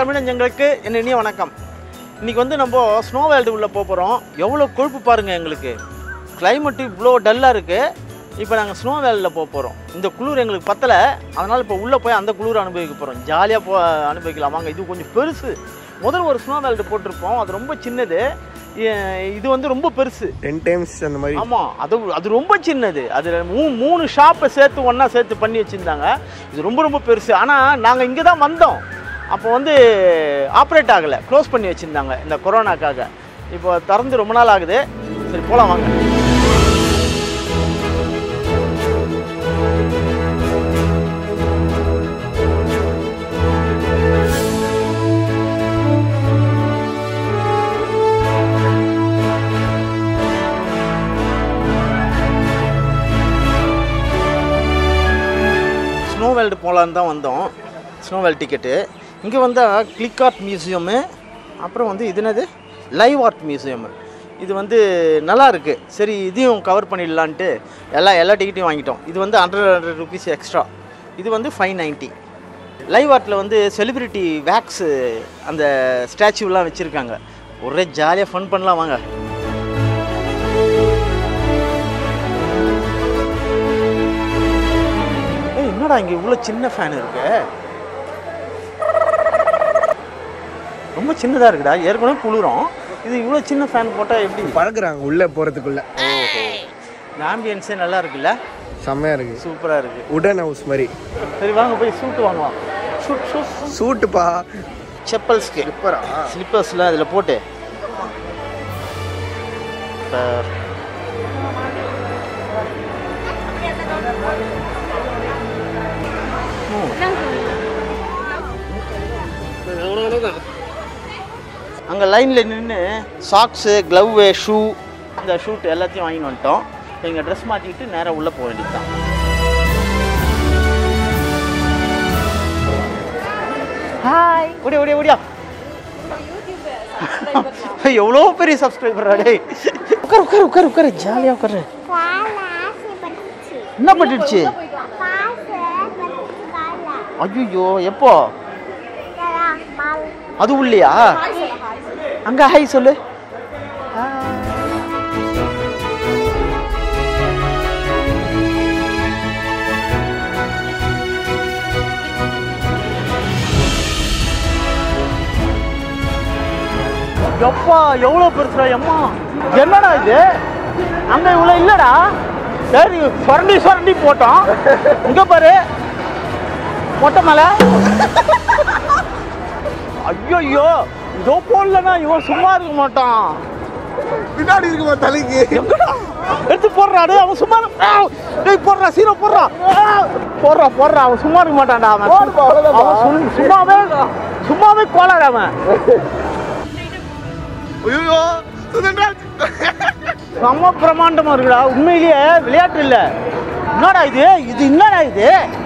தமிழஞ்சங்களுக்கு என் இனிய வணக்கம் இன்னைக்கு வந்து நம்ம ஸ்னோ வேல்டு உள்ளே போக போகிறோம் எவ்வளோ கொழுப்பு பாருங்கள் எங்களுக்கு கிளைமேட்டு இவ்வளோ டல்லாக இருக்குது இப்போ நாங்கள் ஸ்னோ வேல்டில் போக போகிறோம் இந்த குளிர் எங்களுக்கு பத்தலை அதனால் இப்போ உள்ளே போய் அந்த குளிர் அனுபவிக்க போகிறோம் ஜாலியாக போ அனுபவிக்கலாம் வாங்க இது கொஞ்சம் பெருசு முதல்ல ஒரு ஸ்னோ வேல்டு போட்டிருப்போம் அது ரொம்ப சின்னது இ- இது வந்து ரொம்ப பெருசு டென் டைம்ஸ் அந்த மாதிரி ஆமாம் அது அது ரொம்ப சின்னது அது மூ மூணு ஷாப்பை சேர்த்து ஒன்றா சேர்த்து பண்ணி வச்சுருந்தாங்க இது ரொம்ப ரொம்ப பெருசு ஆனால் நாங்கள் இங்கே தான் வந்தோம் அப்போ வந்து ஆப்ரேட் ஆகலை க்ளோஸ் பண்ணி வச்சுருந்தாங்க இந்த கொரோனாக்காக இப்போ திறந்து ரொம்ப நாள் ஆகுது சரி போகலாம் வாங்க ஸ்னோ வேல்டு போகலான்னு தான் வந்தோம் ஸ்னோ வேல்டு டிக்கெட்டு இங்கே வந்தால் கிளிக் ஆர்ட் மியூசியமு அப்புறம் வந்து இது என்னது லைவ் ஆர்ட் மியூசியமு இது வந்து நல்லா இருக்கு சரி இதையும் கவர் பண்ணிடலான்ட்டு எல்லா எல்லா டிக்கெட்டையும் வாங்கிட்டோம் இது வந்து ஹண்ட்ரட் ஹண்ட்ரட் ருபீஸ் எக்ஸ்ட்ரா இது வந்து ஃபைவ் நைன்ட்டி லைவ் ஆர்ட்டில் வந்து செலிபிரிட்டி வேக்ஸு அந்த ஸ்டாச்சுலாம் வச்சுருக்காங்க ஒரே ஜாலியாக ஃபன் பண்ணலாம் வாங்க ஏய் என்னடா இங்கே இவ்வளோ சின்ன ஃபேன் இருக்கு ரொம்ப சின்னதாக இருக்குடா ஏற்கனவே குளிரும் இது இவ்வளோ சின்ன ஃபேன் போட்டால் எப்படி பறக்குறாங்க உள்ள போறதுக்குள்ள ஓஹோ இந்த ஆம்பியன்ஸே நல்லா இருக்குல்ல செம்மையா இருக்கு சூப்பராக இருக்கு உடன் ஹவுஸ் மாதிரி சரி வாங்க போய் சூட்டு வாங்கலாம் ஷூட் ஷூட் சூட்டுப்பா செப்பல்ஸ்க்கு ஸ்லிப்பரா ஸ்லிப்பர்ஸ்லாம் அதில் போட்டு சார் அங்கே லைனில் நின்று சாக்ஸு க்ளவ்வு ஷூ இந்த ஷூட் எல்லாத்தையும் வாங்கிட்டு வந்துட்டோம் இங்கே ட்ரெஸ் மாற்றிக்கிட்டு நேராக உள்ளே போக வேண்டியது தான் ஹாய் ஓடியா ஓடியா ஓடியா எவ்வளோ பெரிய சப்ஸ்கிரைபர் டேய் உட்காரு உட்காரு உட்காரு உட்காரு ஜாலியாக உட்காரு என்ன பண்ணிடுச்சு ஐயோ எப்போ அது உள்ளியா அங்க ஹாய் சொல்லு எப்பா எவ்வளோ பெருசுடா எம்மா என்னடா இது அங்க இவ்வளோ இல்லடா சரி சுரண்டி சுரண்டி போட்டோம் இங்க பாரு மொட்டை மேலே ஐயோ இதோ போடலன்னா இவன் சும்மா இருக்க மாட்டான் பின்னாடி இருக்குமா தலைக்கு எங்கடா எடுத்து போடுறா டேய் அவன் சும்மா இரு- ஆவ்! டேய் போடுறா சீரோ போடுறா ஆவ்! போடுறா போடுறா அவன் சும்மா இருக்க மாட்டான்டா அவன் போடுப்பா, அவ்வளவுதான்ப்பா. அவன் சும்- சும்மாவே சும்மாவே கோளாறு அவன் ஐயோ செம்ம பிரமாண்டமா இருக்குடா உண்மையிலேயே விளையாட்டு இல்ல என்னடா இது இது என்னடா இது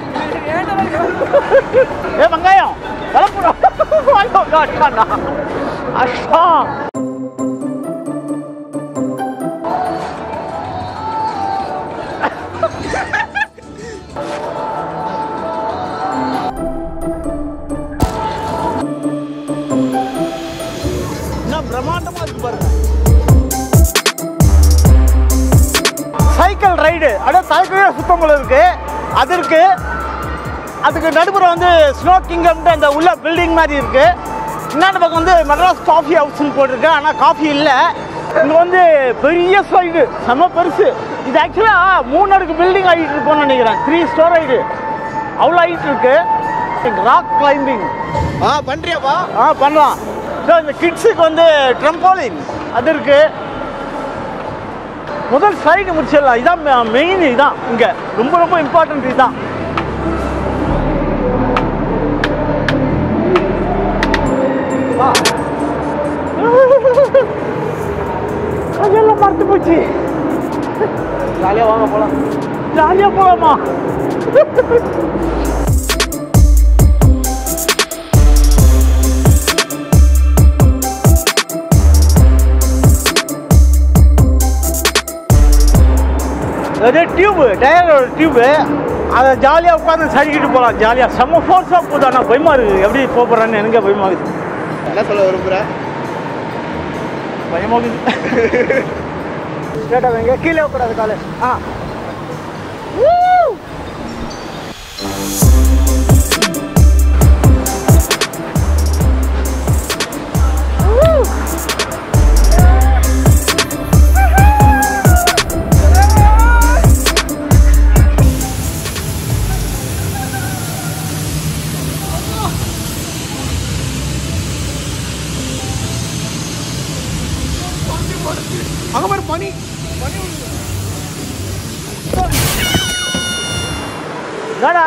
ஏ வெங்காயம் கலப்புடா அஷ்டா அஷ்டா என்ன பிரம்மாண்டமா இருக்கு பாருங்க சைக்கிள் ரைடு அப்படியே தலைக்கீழே சுத்தம் போல இருக்கு அது இருக்கு அதுக்கு நடுப்புற வந்து ஸ்னோ கிங்டம்ட்டு அந்த உள்ள பில்டிங் மாதிரி இருக்கு இன்னொரு பக்கம் வந்து மெட்ராஸ் காஃபி ஹவுஸ்னு போட்டிருக்கு ஆனால் காஃபி இல்லை இங்கே வந்து பெரிய சைடு செம்ம பெருசு இது ஆக்சுவலாக மூணு அடுக்கு பில்டிங் ஆகிட்டு இருக்கோம்னு நினைக்கிறேன் த்ரீ ஸ்டோர் ஆகிடு அவ்வளோ ஹைட் இருக்கு ராக் கிளைம்பிங் ஆ பண்றியாப்பா ஆ பண்ணலாம் ஸோ இந்த கிட்ஸுக்கு வந்து ட்ரம்போலின் அது இருக்கு முதல் சைடு முடிச்சிடலாம் இதான் மெயின் இதான் இங்கே ரொம்ப ரொம்ப இம்பார்ட்டன்ட் இதுதான் வா. கையெல்லாம் மறந்து போச்சு ஜாலியாக வாங்க போகலாம் ஜாலியாக போகலாமா அது டியூபு டயரோட டியூபு அதை ஜாலியாக உட்காந்து சடிக்கிட்டு போகலாம் ஜாலியாக செம்ம ஃபோர்ஸாக போகுது ஆனால் பயமாக இருக்குது எப்படி போகிறேன்னு எனக்கே பயமாகுது என்ன சொல்ல விரும்புற பயமாகுது ஸ்ட்ரெயிட்டாக வைங்க கீழே கூடாது காலு ஆ அங்க பாரு பனி என்னடா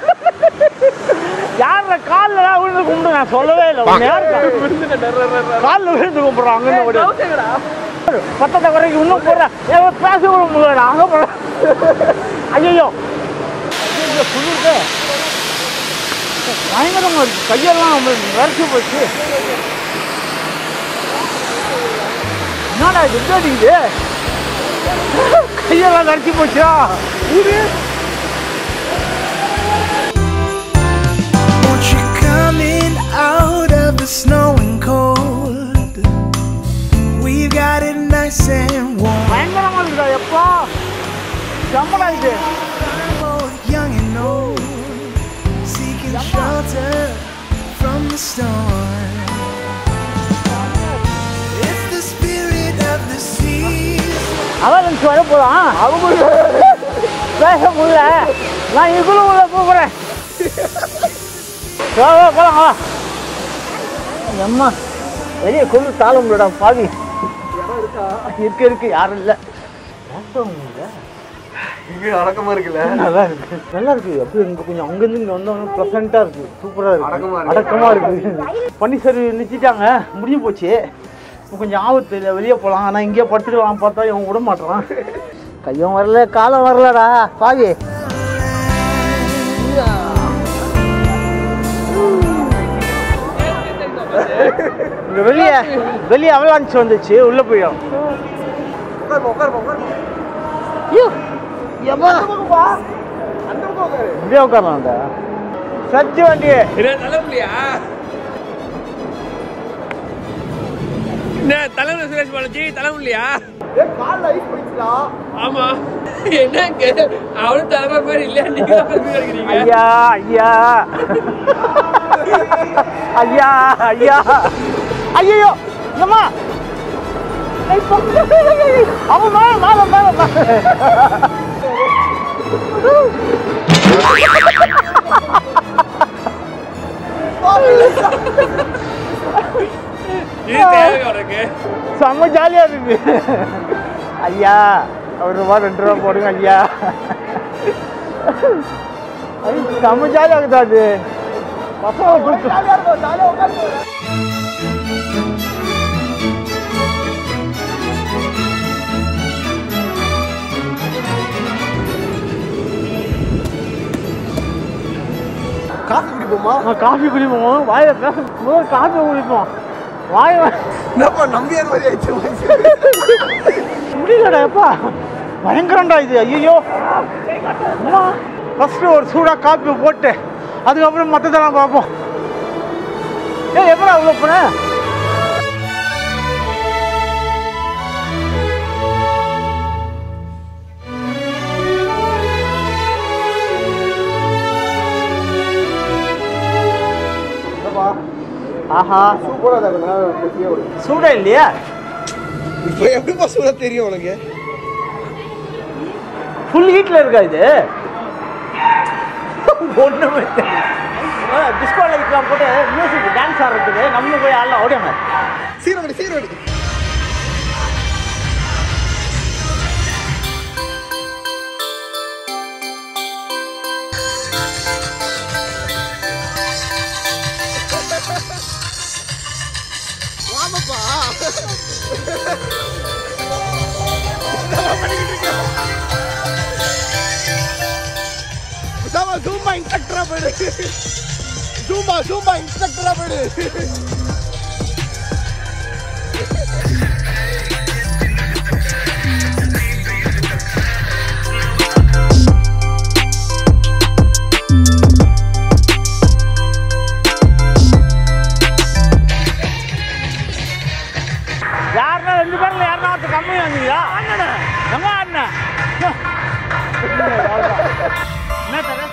யார காலில் விழுந்து கும்பிடு நான் சொல்லவே இல்லை உன்னை யார் காலில் விழுந்து கும்பிட்றான் அங்கே ஓடி பத்தத்தை குறைக்கு இன்னும் போடுறேன் ஏதோ பேச கூட முடியல அங்கே போடுறேன் ஐயோ குளிர்ந்து பயங்கரமா இருக்கு கையெல்லாம் வரைச்சி போச்சு என்னடா இது எப்படி அடிக்குது கையெல்லாம் வரைச்சி போச்சா இது Won't you come in out of the snow and cold? We've got it nice and warm. பயங்கரமா இருக்குடா எப்பா செம்மடா இது Both young and old, seeking shelter from the storm. It's the spirit of the seas. அவன் நினச்சி வர போதான் அவங்க பேச முடியல நான் இதுக்குள்ள உள்ள போகிறேன் போலாம் வா அம்மா வெளியே கொண்டு தாழ முடியடா பாவி இருக்கு இருக்கு யாரும் இல்லை இங்க அடக்கமா இருக்குல்ல நல்லா இருக்கு நல்லா இருக்கு அப்படியே இங்க கொஞ்சம் அங்கேருந்து இங்கே வந்தவங்க ப்ளசண்ட்டாக இருக்கு சூப்பராக இருக்கு அடக்கமா இருக்கு. அடக்கமாக இருக்கு பன்னி சரி நிறுத்திட்டாங்க முடிஞ்சு போச்சு இப்போ கொஞ்சம் ஆபத்து இல்லை வெளியே போகலாம் ஆனால் இங்கேயே படுத்துக்கலாம் பார்த்தா இவன் விட மாட்டான் கையும் வரல காலம் வரலடா பாவி இங்க வெளியே வெளியே அவலாஞ்சி வந்துச்சு உள்ள போயிடும் உட்காருப்பா உட்காருப்பா உட்காரு ஐயோ எம்மா அந்த பக்கம் உட்காரு இப்படியே உட்காரலாம்டா சச்சு வண்டி என்ன தலைமுடியா என்ன தலைவர் சுரேஷ் பாலாஜி தலைமுடியா ஏ கால்ல ஐஸ் போயிடுச்சுடா ஆமா என்னங்க அவனும் தலைமை மாதிரி இல்லையா நீங்க தான் தலைமை எடுக்கிறீங்க ஐயா ஐயா ஐயா ஐயா ஐயோ ஏம்மா ஏய், போ. அவன் மேல மேல மேல மேல. இது தேவை உனக்கு செம்ம ஜாலியா இருக்கு ஐயா ஒரு ரூபா ரெண்டு ரூபா போடுங்க ஐயா ஐய், செம்ம ஜாலியா இருக்குதா அது பசங்க கொடுத்து காஃபி குடிப்போமா நான் காஃபி குடிப்போம் வாயில பேச முதல்ல காஃபி குடிப்போம் வாய என்னப்பா நம்பியார் மாதிரி ஆயிடுச்சு முடியலடா எப்பா பயங்கரம்டா இது ஐயோ ஃபஸ்ட்டு ஒரு சூடாக காப்பி போட்டு அதுக்கப்புறம் மற்றதெல்லாம் பார்ப்போம் ஏய் எப்படா உள்ள போன என்னப்பா ஆஹா சூப்பரா தான் நான் பெரிய ஒரு சூடா இல்லையா இப்போ எப்படிப்பா சூடா தெரியும் உனக்கு ஃபுல் ஹீட்டில் இருக்கா இது ஒன்றுமே டிஸ்கோ லைட்லாம் போட்டு மியூசிக் டான்ஸ் ஆடுறதுக்கு நம்ம போய் ஆடலாம் ஓடியாங்க சீரவடி சீரவடி வாமப்பா ஜூம்பா இன்ஸ்ட்ரக்டரா போயிடு ஜூம்பா ஜூம்பா இன்ஸ்ட்ரக்டரா போயிடு யாருன்னா ரெண்டு பேர்ல யாருன்னா ஒருத்தர் கம்மி வந்தீங்களா அண்ணனா எங்க அண்ணன் என்ன தர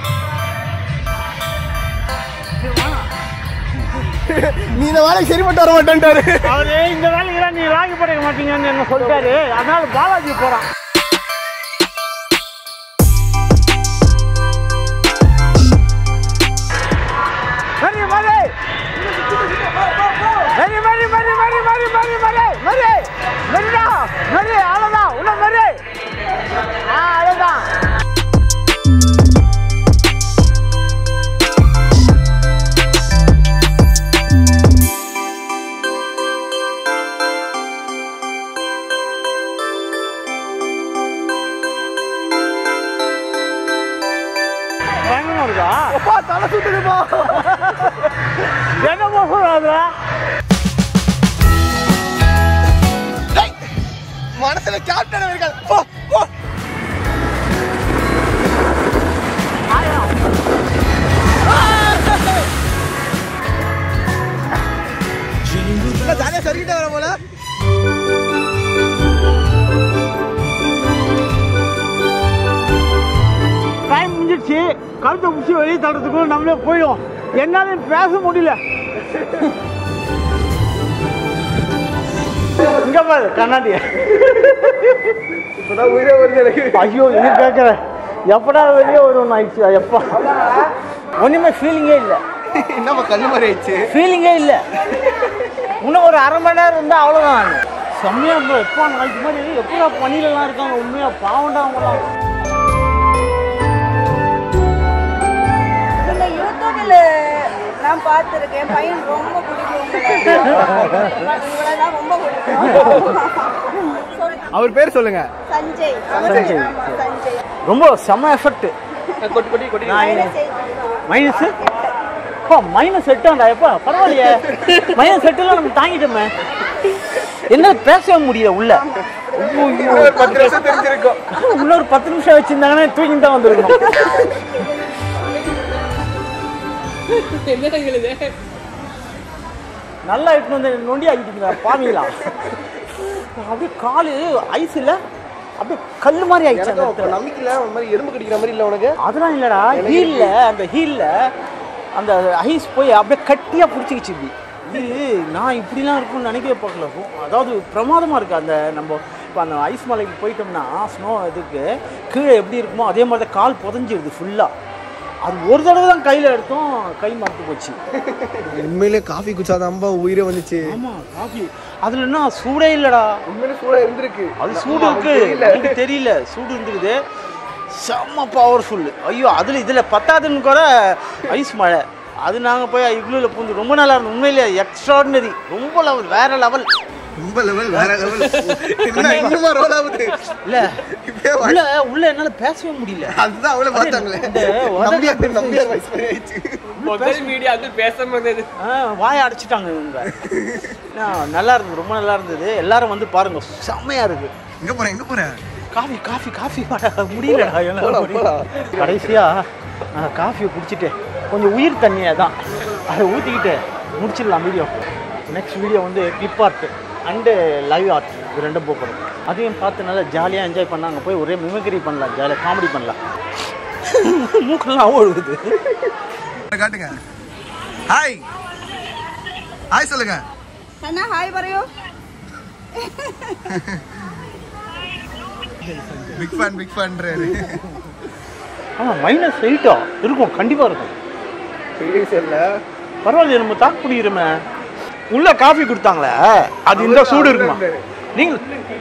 நீ இந்த வேலைக்கு சரிப்பட்டு வர மாட்டேன்ட்டாரு அவரு இந்த வேலைக்கெல்லாம் நீ ராகி படைக்க மாட்டீங்கன்னு என்ன சொல்லிட்டாரு அதனால பாலாஜி போறான் மரி மரி மரி மரி மரி மரி மரி மரி மரி மரி மரிடா மரி அவ்வளோதான் உள்ள மரி ஆ அவ்வளோதான் பயங்கரமா இருக்கா அப்பா தலை சுத்துதுப்பா என்ன போகிறாங்க டேய், மனசுல கேப்டன் இருக்காது போ போ ஜாலியா சரிக்கிட்டே வர போல டைம் முடிஞ்சிடுச்சு கழுத்தை பிடிச்சி வெளியே தள்ளுறதுக்குள்ள நம்மளே போயிடும் என்னால பேச முடியல இங்க பாரு கண்ணாடி இப்பதான் உயிரே வருது எனக்கு ஐயோ இது கேட்குற எப்படா வெளியே வருவோம் ஆயிடுச்சு எப்பா ஒன்றுமே ஃபீலிங்கே இல்லை என்னப்பா கண்ணு மாதிரி ஆயிடுச்சு ஃபீலிங்கே இல்லை இன்னும் ஒரு அரை மணி நேரம் இருந்தால் அவ்வளோதான் செம்மையாக இருக்கும் எப்போ நாளைக்கு மாதிரி எப்படா பணியிலலாம் இருக்காங்க உண்மையாக பாவண்டா அவங்களாம் இந்த யூடியூப்ல நான் பார்த்துருக்கேன் பையன் ரொம்ப பிடிக்கும் உங்களை உங்களை தான் ரொம்ப பிடிக்கும் சொல்லு. அவர் பேர் சொல்லுங்க சஞ்சய் சஞ்சய். ஆமா, சஞ்சய் ரொம்ப செம்ம எஃபெக்ட் கொட்டி கொட்டி கொட்டி மைனஸ் எயிட் மைனஸ் அப்பா மைனஸ் எட்டாண்டா எப்பா பரவாயில்லையே மைனஸ் எட்டுலாம் நம்ம தாங்கிட்டோமே என்ன பேசவே முடியல உள்ள ஒரு பத்து நிமிஷம் தெரிஞ்சிருக்கும் இன்னொரு பத்து நிமிஷம் வச்சிருந்தாங்கன்னா தூக்கிட்டு தான் வந்திருக்கணும் என்ன எங்களுது நல்லா இட்டுன்னு வந்து நொண்டி ஆகிட்டீங்களா பாவீங்களா அப்படியே காலு ஐஸ் இல்ல அப்படியே கல் மாதிரி ஆயிடுச்சு அந்த இடத்துல. நம்பிக்கையில ஒரு மாதிரி எறும்பு கடிக்கிற மாதிரி இல்ல உனக்கு அதெல்லாம் இல்லடா ஹீல்ல அந்த ஹீல்ல அந்த ஐஸ் போய் அப்படியே கட்டியா பிடிச்சிக்கிச்சு இப்படி இது நான் இப்படிலாம் இருக்கும்னு நினைக்கவே பார்க்கல அதாவது பிரமாதமா இருக்கு அந்த நம்ம இப்போ அந்த ஐஸ் மலைக்கு போயிட்டோம்னா ஸ்னோ இதுக்கு கீழே எப்படி இருக்குமோ அதே மாதிரி தான் கால் புதஞ்சிருது ஃபுல்லாக அது ஒரு தடவை தான் கையில் எடுத்தோம் கை மறந்து போச்சு உண்மையிலே காஃபி குச்சாதான்பா உயிரே வந்துச்சு ஆமா காஃபி அதுல என்ன சூடே இல்லடா உண்மையிலே சூடா இருந்திருக்கு அது சூடு இருக்கு எனக்கு தெரியல சூடு இருந்துக்குது செம்ம பவர்ஃபுல் ஐயோ அதுல இதுல பத்தாதுன்னு கூட ஐஸ் மழை அது நாங்க போய் இவ்வளோ பூந்து ரொம்ப நல்லா இருந்தது உண்மையிலே எக்ஸ்ட்ராடினரி ரொம்ப லெவல் வேற லெவல் ரொம்ப லெவல் வேற லெவல் என்ன இன்னுமா ரோல் ஆகுது இல்ல இப்பயே வா- உள்ள உள்ள என்னால பேசவே முடியல அதுதான் அவளை பார்த்தாங்களே இந்த உதடு- நம்பியார் நம்பியார் வயசு மாதிரி ஆயிடுச்சு முதல் மீடியா அது பேசாம இருந்தது ஆ, வாயை அடைச்சிட்டாங்க இவங்க ஆ, நல்லா இருந்தது ரொம்ப நல்லா இருந்தது எல்லாரும் வந்து பாருங்க செம்மையா இருக்கு எங்க போறேன் எங்க போறேன் காஃபி காஃபி காஃபி முடியலடா என்னால போலாம், முடியல. போலாம். கடைசியா நான் காஃபியை குடிச்சிட்டு கொஞ்சம் உயிர் தண்ணியை தான் அதை ஊற்றிக்கிட்டு முடிச்சிடலாம் வீடியோ நெக்ஸ்ட் வீடியோ வந்து clip art and live art இது ரெண்டும் போகிறோம் அதையும் பார்த்து நல்லா ஜாலியாக என்ஜாய் பண்ண அங்கே போய் ஒரே மிமிக்ரி பண்ணலாம் ஜாலியாக காமெடி பண்ணலாம் மூக்கெல்லாம் ஒழுகுது காட்டுங்க ஹாய் ஹாய் சொல்லுங்க കണ്ണാ ഹായ് പറയൂ பிக் ஃபேன் பிக் ஃபேன்றாரு ஆமாம் மைனஸ் எயிட்டா இருக்கும் கண்டிப்பாக இருக்கும் சீரியஸ் இல்ல பரவாயில்லையே நம்ம தாக்கு பிடிக்கிறோமே உள்ள காஃபி கொடுத்தாங்களே அது இந்த சூடு இருக்குமா நீங்கள்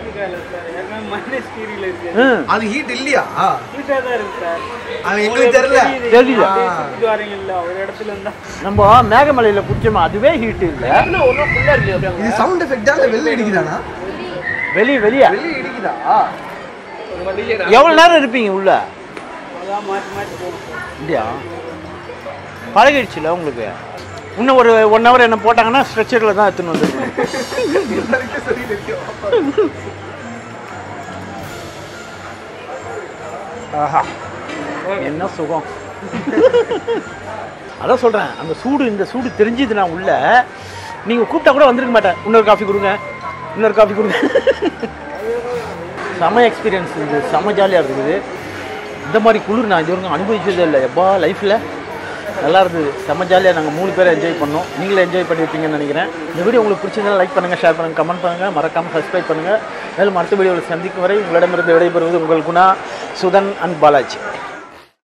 ம் அது ஹீட் இல்லையா அது எங்களுக்கு தெரியல தெரியல ஆ. நம்ம மேகமலையில குடிச்சோமா அதுவே ஹீட் இல்ல ஒன்றும் ஃபுல்லா இருக்கு அப்படியே இது சவுண்ட் எஃபெக்டா இல்ல வெளில அடிக்குதானா வெளிய வெளிய வெளில இடிக்குதா ஒரு வண்டியிலே எவ்வளவு நேரம் இருப்பீங்க உள்ள இல்லையா பழகிடுச்சுல உங்களுக்கு இன்னும் ஒரு ஒன் ஹவர் என்ன போட்டாங்கன்னா ஸ்ட்ரெச்சரில் தான் எடுத்துன்னு வந்துருக்கேன் எல்லாருக்கும் சொல்லி தெரியும் ஆஹா என்ன சுகம் அதான் சொல்றேன் அந்த சூடு இந்த சூடு தெரிஞ்சது நான் உள்ள நீங்க கூப்பிட்டா கூட வந்திருக்க மாட்டேன் இன்னொரு காஃபி கொடுங்க இன்னொரு காஃபி கொடுங்க செம எக்ஸ்பீரியன்ஸ் இது செம ஜாலியாக இருக்குது இந்த மாதிரி குளிர் நான் இது வரைக்கும் அனுபவிச்சதே இல்லை எப்பா லைஃப்பில் நல்லா இருந்தது செம்ம ஜாலியாக நாங்கள் மூணு பேரும் என்ஜாய் பண்ணோம் நீங்களும் என்ஜாய் பண்ணியிருப்பீங்கன்னு நினைக்கிறேன் இந்த வீடியோ உங்களுக்கு பிடிச்சிருந்தா லைக் பண்ணுங்கள் ஷேர் பண்ணுங்கள் கமெண்ட் பண்ணுங்கள் மறக்காமல் சப்ஸ்கிரைப் பண்ணுங்கள் மேலும் அடுத்த வீடியோவில் சந்திக்கும் வரை உங்களிடமிருந்து விடைபெறுவது உங்கள் குணா சுதன் அண்ட் பாலாஜி